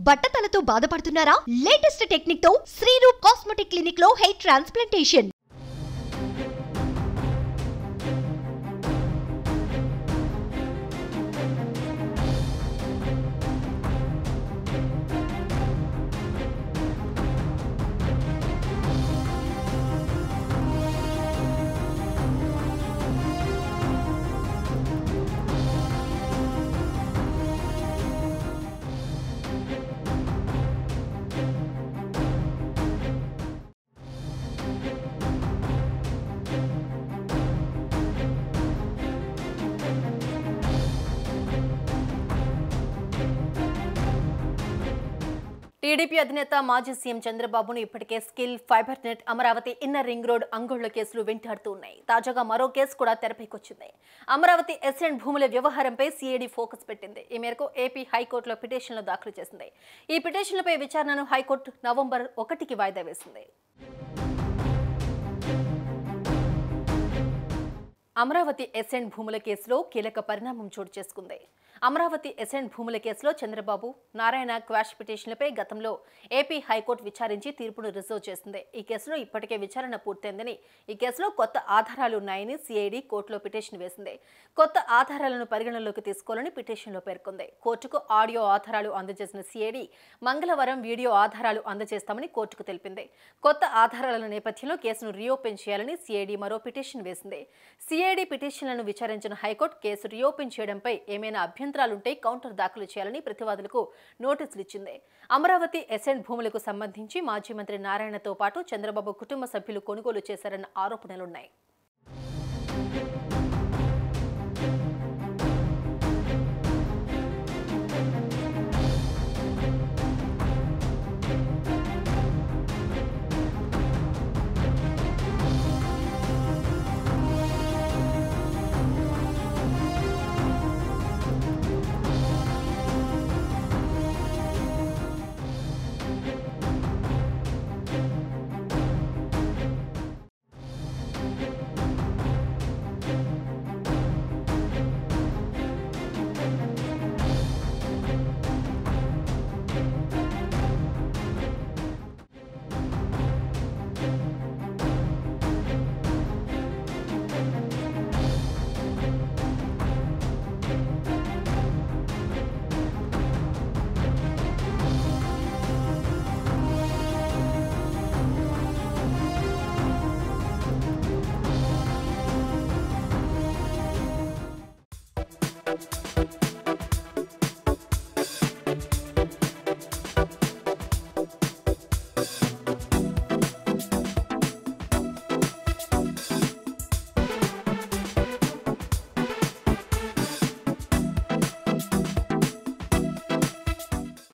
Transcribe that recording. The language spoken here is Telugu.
బట్టతలతో బాధపడుతున్నారా లేటెస్ట్ టెక్నిక్ తో శ్రీరూప్ కాస్మెటిక్ క్లినిక్ లో హెయిర్ ట్రాన్స్ప్లాంటేషన్ టీడీపీ అధినేత మాజీ సీఎం చంద్రబాబును ఇప్పటికే skill fibre net Amaravati inner ring road అంగుళ్ల కేసులు వెంటాడుతూ ఉన్నాయి తాజాగా మరో కేసు కూడా తెరపైకొచ్చింది అమరావతి ఎస్ఎండ్ భూముల వ్యవహారంపై సిఐడి ఫోకస్ పెట్టింది ఈ మేరకు ఏపీ హైకోర్టులో పిటిషన్లు దాఖలు చేసింది ఈ పిటిషన్లపై విచారణను హైకోర్టు నవంబర్ ఒకటికి వాయిదా వేసింది అమరావతి ఎసెంట్ భూముల కేసులో కీలక పరిణామం చోటు చేసుకుంది అమరావతి ఎసెంట్ భూముల కేసులో చంద్రబాబు నారాయణ క్వాష్ పిటిషన్లపై గతంలో ఏపీ హైకోర్టు విచారించి తీర్పును రిజర్వ్ చేసింది ఈ కేసులో ఇప్పటికే విచారణ పూర్తయిందని ఈ కేసులో కొత్త ఆధారాలు ఉన్నాయని సిఐడి కోర్టులో పిటిషన్ వేసింది కొత్త ఆధారాలను పరిగణనలోకి తీసుకోవాలని పిటిషన్లో పేర్కొంది కోర్టుకు ఆడియో ఆధారాలు అందజేసిన సిఐడి మంగళవారం వీడియో ఆధారాలు అందజేస్తామని కోర్టుకు తెలిపింది కొత్త ఆధారాల నేపథ్యంలో కేసును రీఓపెన్ చేయాలని సిఐడి మరో పిటిషన్ వేసింది సిఐడి పిటిషన్లను విచారించిన హైకోర్టు కేసు రీఓపెన్ చేయడంపై ఏమైనా అభ్యంతరాలుంటే కౌంటర్ దాఖలు చేయాలని ప్రతివాదులకు నోటీసులు ఇచ్చింది అమరావతి ఎసెంట్ భూములకు సంబంధించి మాజీ మంత్రి నారాయణతో పాటు చంద్రబాబు కుటుంబ సభ్యులు కొనుగోలు చేశారన్న ఆరోపణలున్నాయి